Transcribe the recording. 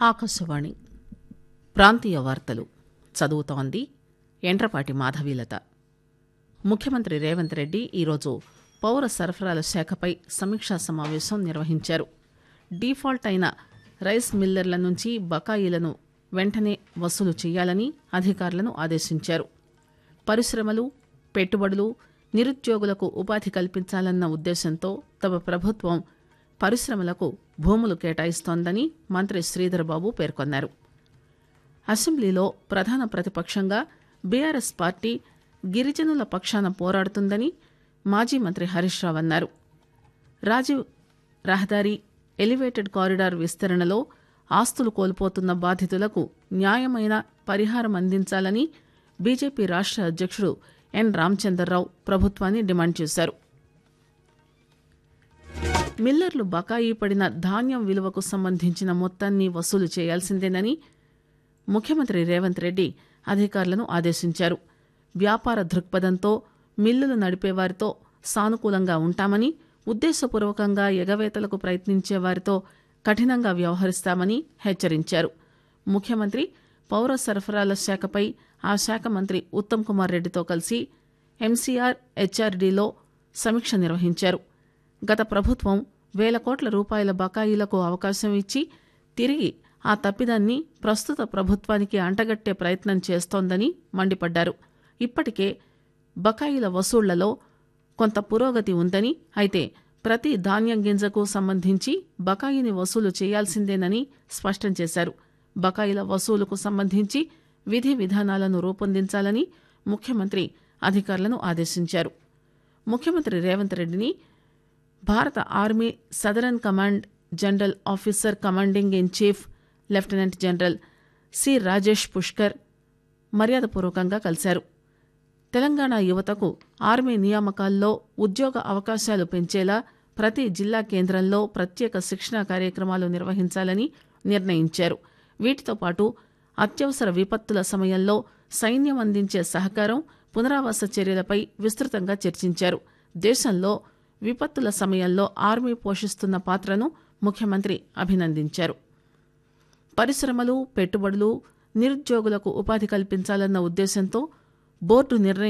ఆకాశవాణి ప్రాంతీయ వార్తలు చదువుతోంది ఎండ్రపాటి మాధవీలత ముఖ్యమంత్రి రేవంత్ రెడ్డి ఈరోజు పౌర సరఫరాల శాఖపై సమీక్షా సమావేశం నిర్వహించారు డీఫాల్ట్ అయిన రైస్ మిల్లర్ల నుంచి బకాయిలను వెంటనే వసూలు చేయాలని అధికారులను ఆదేశించారు పరిశ్రమలు పెట్టుబడులు నిరుద్యోగులకు ఉపాధి కల్పించాలన్న ఉద్దేశంతో తమ ప్రభుత్వం పరిశ్రమలకు భూములు కేటాయిస్తోందని మంత్రి శ్రీధర్బాబు పేర్కొన్నారు అసెంబ్లీలో ప్రధాన ప్రతిపక్షంగా బీఆర్ఎస్ పార్టీ గిరిజనుల పక్షాన పోరాడుతుందని మాజీ మంత్రి హరీష్ రావు అన్నారు రాజీవ్ రహదారి ఎలివేటెడ్ కారిడార్ విస్తరణలో ఆస్తులు కోల్పోతున్న బాధితులకు న్యాయమైన పరిహారం అందించాలని బీజేపీ రాష్ట అధ్యక్షుడు ఎన్ రామచందర్రావు ప్రభుత్వాన్ని డిమాండ్ చేశారు మిల్లర్లు బకాయి పడిన ధాన్యం విలువకు సంబంధించిన మొత్తాన్ని వసూలు చేయాల్సిందేనని ముఖ్యమంత్రి రేవంత్ రెడ్డి అధికారులను ఆదేశించారు వ్యాపార దృక్పథంతో మిల్లులు నడిపేవారితో సానుకూలంగా ఉంటామని ఉద్దేశపూర్వకంగా ఎగవేతలకు ప్రయత్నించే వారితో కఠినంగా వ్యవహరిస్తామని హెచ్చరించారు ముఖ్యమంత్రి పౌర సరఫరాల శాఖపై ఆ శాఖ మంత్రి ఉత్తమ్ కుమార్ రెడ్డితో కలిసి ఎంసీఆర్ హెచ్ఆర్డీలో సమీక్ష నిర్వహించారు గత ప్రభుత్వం వేల కోట్ల రూపాయల బకాయిలకు అవకాశం ఇచ్చి తిరిగి ఆ తప్పిదాన్ని ప్రస్తుత ప్రభుత్వానికి అంటగట్టే ప్రయత్నం చేస్తోందని మండిపడ్డారు ఇప్పటికే బకాయిల వసూళ్లలో కొంత పురోగతి ఉందని అయితే ప్రతి ధాన్యం గింజకు సంబంధించి బకాయిని వసూలు చేయాల్సిందేనని స్పష్టం చేశారు బకాయిల వసూలుకు సంబంధించి విధి విధానాలను రూపొందించాలని ముఖ్యమంత్రి అధికారులను ఆదేశించారు ముఖ్యమంత్రి రేవంత్ రెడ్డిని భారత army southern command general officer commanding in chief lieutenant general C Rajesh Pushkar మర్యాదపూర్వకంగా కలిశారు తెలంగాణ యువతకు ఆర్మీ నియామకాల్లో ఉద్యోగ అవకాశాలు పెంచేలా ప్రతి జిల్లా కేంద్రంలో ప్రత్యేక శిక్షణా కార్యక్రమాలు నిర్వహించాలని నిర్ణయించారు వీటితో పాటు అత్యవసర విపత్తుల సమయంలో సైన్యం అందించే సహకారం పునరావాస చర్యలపై విస్తృతంగా చర్చించారు దేశంలో విపత్తుల సమయంలో ఆర్మీ పోషిస్తున్న పాత్రను ముఖ్యమంత్రి అభినందించారు పరిశ్రమలు పెట్టుబడులు నిరుద్యోగులకు ఉపాధి కల్పించాలన్న ఉద్దేశంతో బోర్డు నిర్ణయం